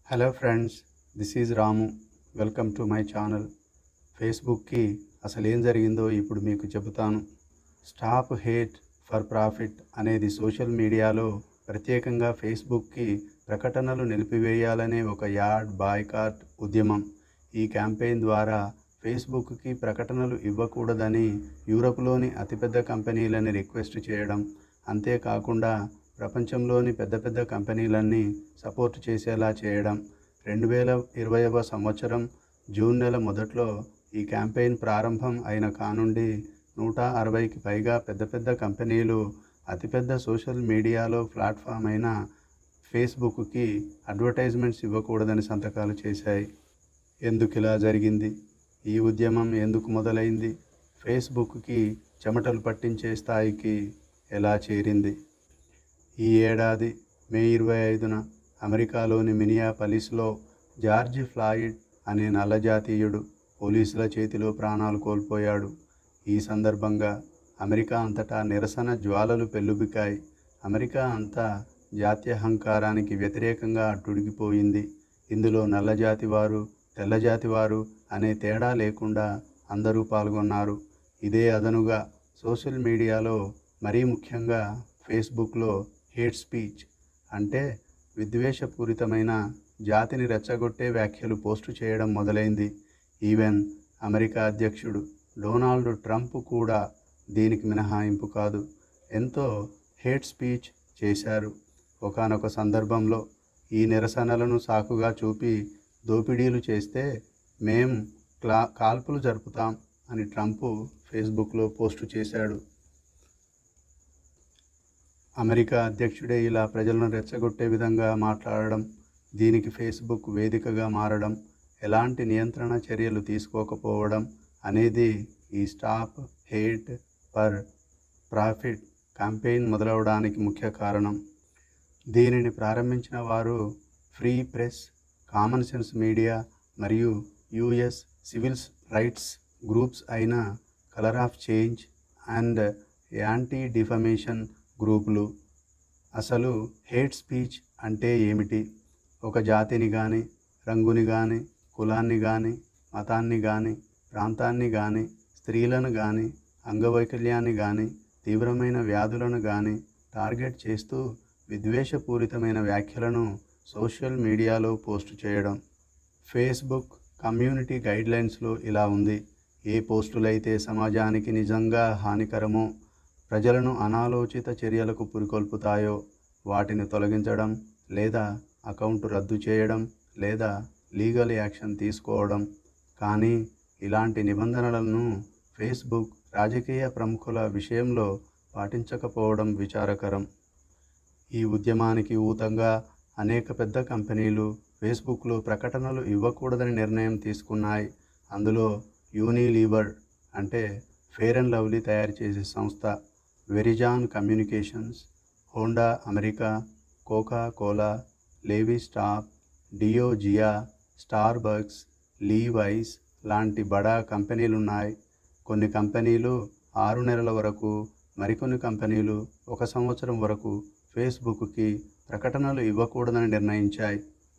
hello friends this is Ramu welcome to my channel ఫేస్బుక్కి అసలు ఏం జరిగిందో ఇప్పుడు మీకు చెబుతాను స్టాప్ హేట్ ఫర్ ప్రాఫిట్ అనేది సోషల్ మీడియాలో ప్రత్యేకంగా ఫేస్బుక్కి ప్రకటనలు నిలిపివేయాలనే ఒక యాడ్ బాయ్కాట్ ఉద్యమం ఈ క్యాంపెయిన్ ద్వారా ఫేస్బుక్కి ప్రకటనలు ఇవ్వకూడదని యూరప్లోని అతిపెద్ద కంపెనీలని రిక్వెస్ట్ చేయడం అంతేకాకుండా ప్రపంచంలోని పెద్ద పెద్ద కంపెనీలన్నీ సపోర్ట్ చేసేలా చేయడం రెండు వేల ఇరవైవ సంవత్సరం జూన్ నెల మొదట్లో ఈ క్యాంపెయిన్ ప్రారంభం అయిన కానుండి నూట అరవైకి పైగా పెద్ద పెద్ద కంపెనీలు అతిపెద్ద సోషల్ మీడియాలో ప్లాట్ఫామ్ అయిన ఫేస్బుక్కి అడ్వర్టైజ్మెంట్స్ ఇవ్వకూడదని సంతకాలు చేశాయి ఎందుకు ఇలా జరిగింది ఈ ఉద్యమం ఎందుకు మొదలైంది ఫేస్బుక్కి చెమటలు పట్టించే స్థాయికి ఎలా చేరింది ఈ ఏడాది మే ఇరవై ఐదున అమెరికాలోని మినియాపలిస్లో జార్జ్ ఫ్లాయిడ్ అనే నల్లజాతీయుడు పోలీసుల చేతిలో ప్రాణాలు కోల్పోయాడు ఈ సందర్భంగా అమెరికా అంతటా నిరసన జ్వాలలు పెల్లుబికాయి అమెరికా అంతా జాత్యహంకారానికి వ్యతిరేకంగా అట్టుడిగిపోయింది ఇందులో నల్లజాతి వారు తెల్లజాతి వారు అనే తేడా లేకుండా అందరూ పాల్గొన్నారు ఇదే అదనుగా సోషల్ మీడియాలో మరీ ముఖ్యంగా ఫేస్బుక్లో హేట్ స్పీచ్ అంటే విద్వేషపూరితమైన జాతిని రెచ్చగొట్టే వ్యాఖ్యలు పోస్టు చేయడం మొదలైంది ఈవెన్ అమెరికా అధ్యక్షుడు డొనాల్డ్ ట్రంప్ కూడా దీనికి మినహాయింపు కాదు ఎంతో హేట్ స్పీచ్ చేశారు ఒకానొక సందర్భంలో ఈ నిరసనలను సాకుగా చూపి దోపిడీలు చేస్తే మేం క్లా కాల్పులు జరుపుతాం అని ట్రంప్ ఫేస్బుక్లో పోస్టు చేశాడు అమెరికా అధ్యక్షుడే ఇలా ప్రజలను రెచ్చగొట్టే విధంగా మాట్లాడడం దీనికి ఫేస్బుక్ వేదికగా మారడం ఎలాంటి నియంత్రణ చర్యలు తీసుకోకపోవడం అనేది ఈ stop hate for profit campaign మొదలవడానికి ముఖ్య కారణం దీనిని ప్రారంభించిన వారు Free Press Common Sense Media మరియు యుఎస్ సివిల్స్ రైట్స్ గ్రూప్స్ అయిన Color of Change and Anti Defamation గ్రూపులు అసలు హేట్ స్పీచ్ అంటే ఏమిటి ఒక జాతిని కానీ రంగుని కానీ కులాన్ని కానీ మతాన్ని కానీ ప్రాంతాన్ని కానీ స్త్రీలను కానీ అంగవైకల్యాన్ని కానీ తీవ్రమైన వ్యాధులను కానీ టార్గెట్ చేస్తూ విద్వేషపూరితమైన వ్యాఖ్యలను సోషల్ మీడియాలో పోస్ట్ చేయడం ఫేస్బుక్ కమ్యూనిటీ గైడ్లైన్స్లో ఇలా ఉంది ఏ పోస్టులైతే సమాజానికి నిజంగా హానికరమో ప్రజలను అనాలోచిత చర్యలకు పురికొల్పుతాయో వాటిని తొలగించడం లేదా అకౌంట్ రద్దు చేయడం లేదా లీగల్ యాక్షన్ తీసుకోవడం కానీ ఇలాంటి నిబంధనలను ఫేస్బుక్ రాజకీయ ప్రముఖుల విషయంలో పాటించకపోవడం విచారకరం ఈ ఉద్యమానికి ఊతంగా అనేక పెద్ద కంపెనీలు ఫేస్బుక్లో ప్రకటనలు ఇవ్వకూడదని నిర్ణయం తీసుకున్నాయి అందులో యూనిలీవర్ అంటే ఫేర్ అండ్ లవ్లీ తయారు చేసే సంస్థ Verizon Communications Honda America Coca Cola Levi స్టాప్ డియోజియా స్టార్ బక్స్ లీవైస్ లాంటి బడా కంపెనీలు ఉన్నాయి కొన్ని కంపెనీలు ఆరు నెలల వరకు మరికొన్ని కంపెనీలు ఒక సంవత్సరం వరకు ఫేస్బుక్కి ప్రకటనలు ఇవ్వకూడదని నిర్ణయించాయి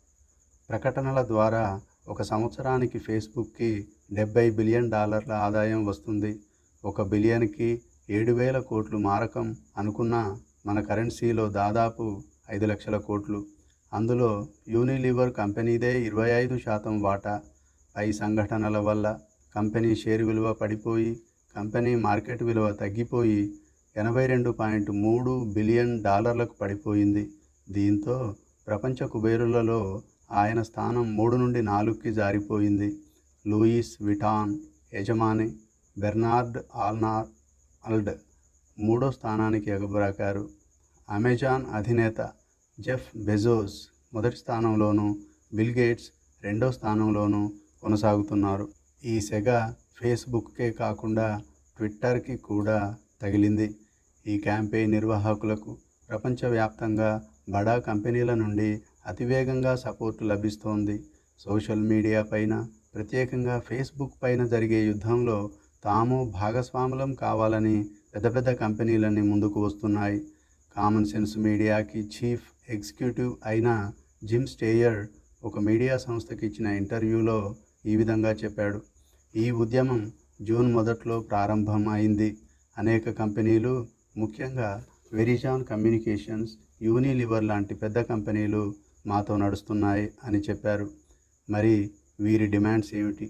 ప్రకటనల ద్వారా ఒక సంవత్సరానికి ఫేస్బుక్కి డెబ్బై బిలియన్ డాలర్ల ఆదాయం వస్తుంది ఒక బిలియన్కి ఏడు వేల కోట్లు మారకం అనుకున్న మన కరెన్సీలో దాదాపు ఐదు లక్షల కోట్లు అందులో యూనిలీవర్ కంపెనీదే ఇరవై ఐదు శాతం వాటా పై సంఘటనల వల్ల కంపెనీ షేర్ విలువ పడిపోయి కంపెనీ మార్కెట్ విలువ తగ్గిపోయి ఎనభై రెండు పాయింట్ మూడు బిలియన్ డాలర్లకు పడిపోయింది దీంతో ప్రపంచ కుబేరులలో ఆయన స్థానం మూడు నుండి నాలుగుకి జారిపోయింది లూయిస్ విటాన్ యజమాని బెర్నార్డ్ ఆల్నార్ అల్డ్ మూడో స్థానానికి ఎగబరాకారు అమెజాన్ అధినేత జెఫ్ బెజోస్ మొదటి స్థానంలోనూ బిల్ గేట్స్ రెండో స్థానంలోనూ కొనసాగుతున్నారు ఈ సెగ ఫేస్బుక్కే కాకుండా ట్విట్టర్కి కూడా తగిలింది ఈ క్యాంపెయిన్ నిర్వాహకులకు ప్రపంచవ్యాప్తంగా బడా కంపెనీల నుండి అతివేగంగా సపోర్టు లభిస్తోంది సోషల్ మీడియా పైన ప్రత్యేకంగా ఫేస్బుక్ పైన జరిగే యుద్ధంలో తాము భాగస్వాములం కావాలని పెద్ద పెద్ద కంపెనీలన్నీ ముందుకు వస్తున్నాయి కామన్ సెన్స్ మీడియాకి చీఫ్ ఎగ్జిక్యూటివ్ అయిన జిమ్ స్టేయర్ ఒక మీడియా సంస్థకి ఇచ్చిన ఇంటర్వ్యూలో ఈ విధంగా చెప్పాడు ఈ ఉద్యమం జూన్ మొదట్లో ప్రారంభం అయింది అనేక కంపెనీలు ముఖ్యంగా వెరిజాన్ కమ్యూనికేషన్స్ యూనిలివర్ లాంటి పెద్ద కంపెనీలు మాతో నడుస్తున్నాయి అని చెప్పారు మరి వీరి డిమాండ్స్ ఏమిటి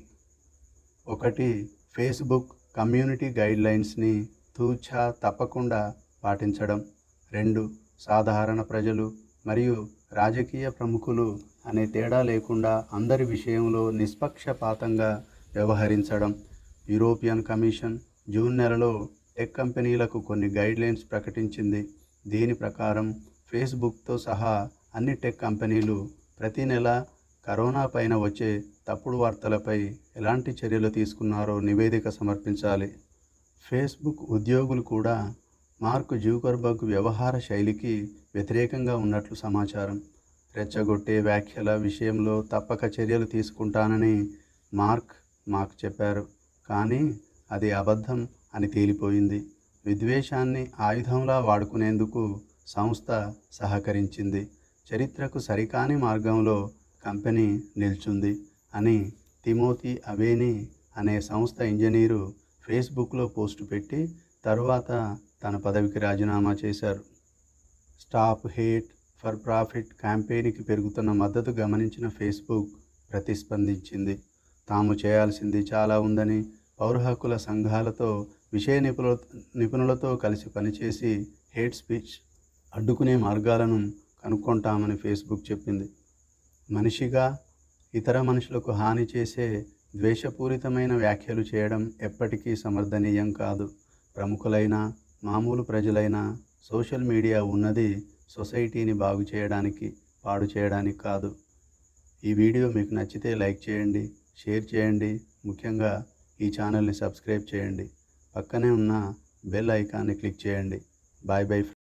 ఒకటి ఫేస్బుక్ కమ్యూనిటీ గైడ్లైన్స్ని తూచా తప్పకుండా పాటించడం రెండు సాధారణ ప్రజలు మరియు రాజకీయ ప్రముఖులు అనే తేడా లేకుండా అందరి విషయంలో నిష్పక్షపాతంగా వ్యవహరించడం యూరోపియన్ కమిషన్ జూన్ నెలలో టెక్ కంపెనీలకు కొన్ని గైడ్లైన్స్ ప్రకటించింది దీని ప్రకారం ఫేస్బుక్తో సహా అన్ని టెక్ కంపెనీలు ప్రతి నెల కరోనా పైన వచ్చే తప్పుడు వార్తలపై ఎలాంటి చర్యలు తీసుకున్నారో నివేదిక సమర్పించాలి ఫేస్బుక్ ఉద్యోగులు కూడా మార్క్ జూకర్బర్గ్ వ్యవహార శైలికి వ్యతిరేకంగా ఉన్నట్లు సమాచారం రెచ్చగొట్టే వ్యాఖ్యల విషయంలో తప్పక చర్యలు తీసుకుంటానని మార్క్ మాకు చెప్పారు కానీ అది అబద్ధం అని తేలిపోయింది విద్వేషాన్ని ఆయుధంలా వాడుకునేందుకు సంస్థ సహకరించింది చరిత్రకు సరికాని మార్గంలో కంపెనీ నిల్చుంది అని తిమోతి అవేని అనే సంస్థ ఇంజనీరు ఫేస్బుక్లో పోస్టు పెట్టి తరువాత తన పదవికి రాజీనామా చేశారు స్టాప్ హేట్ ఫర్ ప్రాఫిట్ క్యాంపెయిన్కి పెరుగుతున్న మద్దతు గమనించిన ఫేస్బుక్ ప్రతిస్పందించింది తాము చేయాల్సింది చాలా ఉందని పౌర హక్కుల సంఘాలతో విషయ నిపుణుల నిపుణులతో కలిసి పనిచేసి హేట్ స్పీచ్ అడ్డుకునే మార్గాలను కనుక్కుంటామని ఫేస్బుక్ చెప్పింది మనిషిగా ఇతర మనుషులకు హాని చేసే ద్వేషపూరితమైన వ్యాఖ్యలు చేయడం ఎప్పటికీ సమర్థనీయం కాదు ప్రముఖులైన మామూలు ప్రజలైన సోషల్ మీడియా ఉన్నది సొసైటీని బాగు చేయడానికి పాడు చేయడానికి కాదు ఈ వీడియో మీకు నచ్చితే లైక్ చేయండి షేర్ చేయండి ముఖ్యంగా ఈ ఛానల్ని సబ్స్క్రైబ్ చేయండి పక్కనే ఉన్న బెల్ ఐకాన్ని క్లిక్ చేయండి బాయ్ బై